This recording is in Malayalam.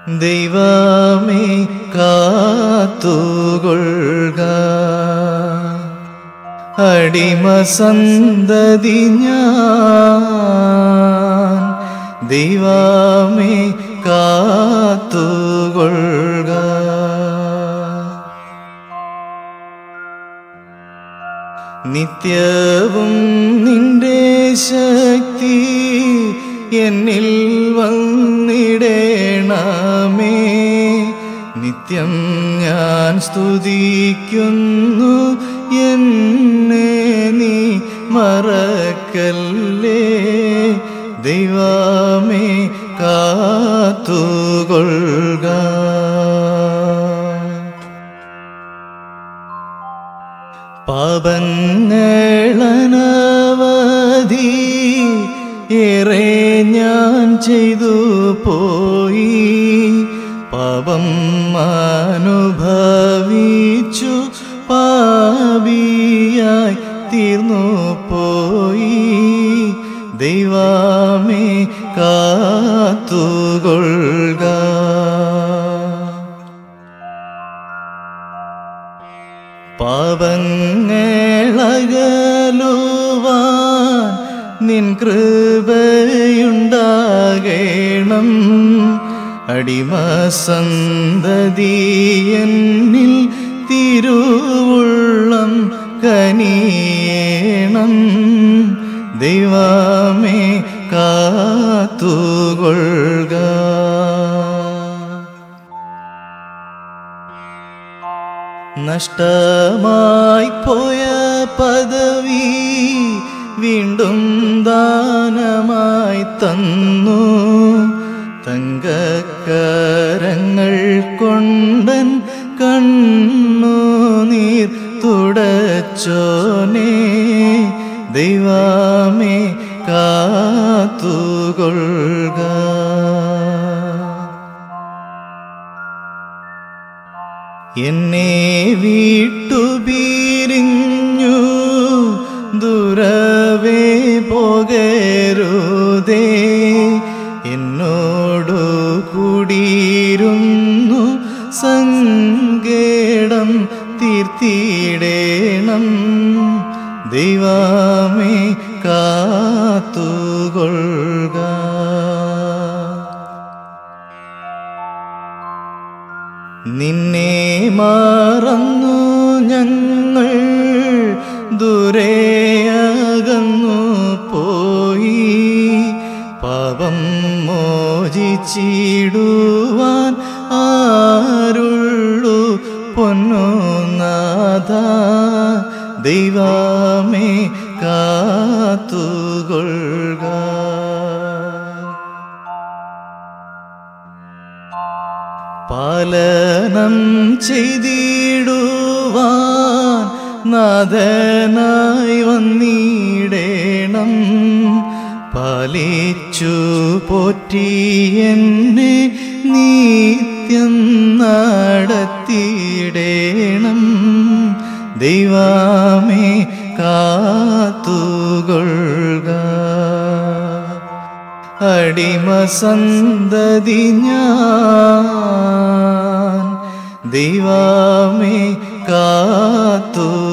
ദൈവമേ കാത്തുകൊള്ളുക അടിമ സന്തതി ഞാൻ ദൈവമേ കാത്തുകൊള്ളുക നിത്യവും നിന്റെ ശക്തി എന്നിൽ വന്നിടേണമേ നിത്യം ഞാൻ സ്തുതിക്കുന്നു എന്നെ നീ മറക്കല്ലേ ദൈവമേ കാത്തുകൊള്ളുക പാപങ്ങളനവധി ഏറെ ഞാൻ ചെയ്തു പോയി പാപം അനുഭവിച്ചു പാപിയായി തീർന്നു പോയി ദൈവമേ കാത്തുകൊള്ളുക പാപങ്ങളകലുവാൻ നിൻ കൃപയുണ്ടാകേണം അടിമ സന്തതി എന്നിൽ തിരുവുള്ളം കനിയേണം ദൈവമേ കാത്തുകൊള്ളുക നഷ്ടമായി പോയ പദവി വീണ്ടും ദാനമായി തന്നു തങ്കക്കരങ്ങൾ കൊണ്ടൻ കണ്ണു നീർ തുടച്ചോനെ ദൈവമേ കാത്തുകൊള്ളുക എന്നെ വിട്ടു പിരിഞ്ഞു ദൂരവേ പോകരുതേ എന്നോടു കൂടിയിരുന്നു സങ്കേടം തീർത്തിടേണം ദൈവമേ കാത്തുകൊള്ളുക നിന്നെ മറന്നു ഞങ്ങൾ ദൂരെയകന്നു പോയി പാപം മോചിച്ചിടുവാൻ ആരുള്ളു പൊന്നുനാഥ ദൈവമേ കാത്തുകൊള്ളുക പാലനം ചെയ്തിടുവാൻ നാഥനായി വന്നിടേണം പാലിച്ചു പോറ്റി എന്നെ നിത്യം നടത്തിയിടേണം ദൈവമേ കാത്തുകൊള്ളുക അടിമ സന്തതി ഞാൻ ദൈവമേ കാത്തു